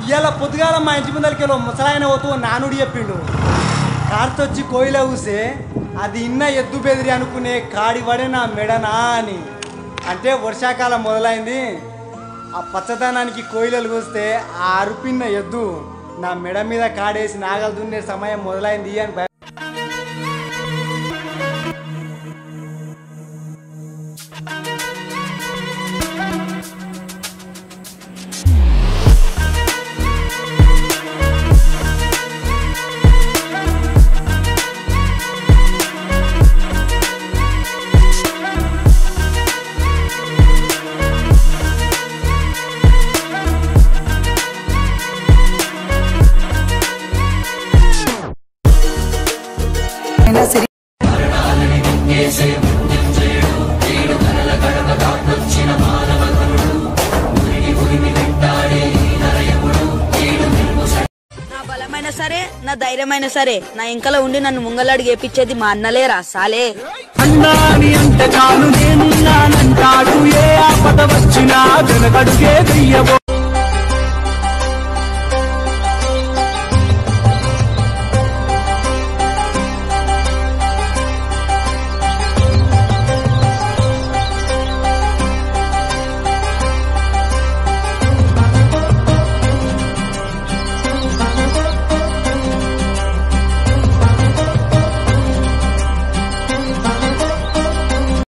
ఇవాళ పొద్దుగాల మా ఇంటి ముందరికి ముసలాయన పోతూ ఓ నానుడు చెప్పిండు కార్తొచ్చి కోయిల ఊసే అది ఇన్న ఎద్దు బెదిరి అనుకునే కాడివడే నా మెడనా అని అంటే వర్షాకాలం మొదలైంది ఆ పచ్చదనానికి కోయిలలు కూస్తే ఆ అరుపిన్న ఎద్దు నా మెడ మీద కాడేసి నాగలు దున్నే సమయం మొదలైంది అని భయ- అయినా సరే నా బలమైన సరే నా ధైర్యమైన సరే నా ఇంకలో ఉండి నన్ను ముంగలాడికి ఏపిచ్చేది మా అన్నలేరా సాలే అన్నాని అంటే చాలు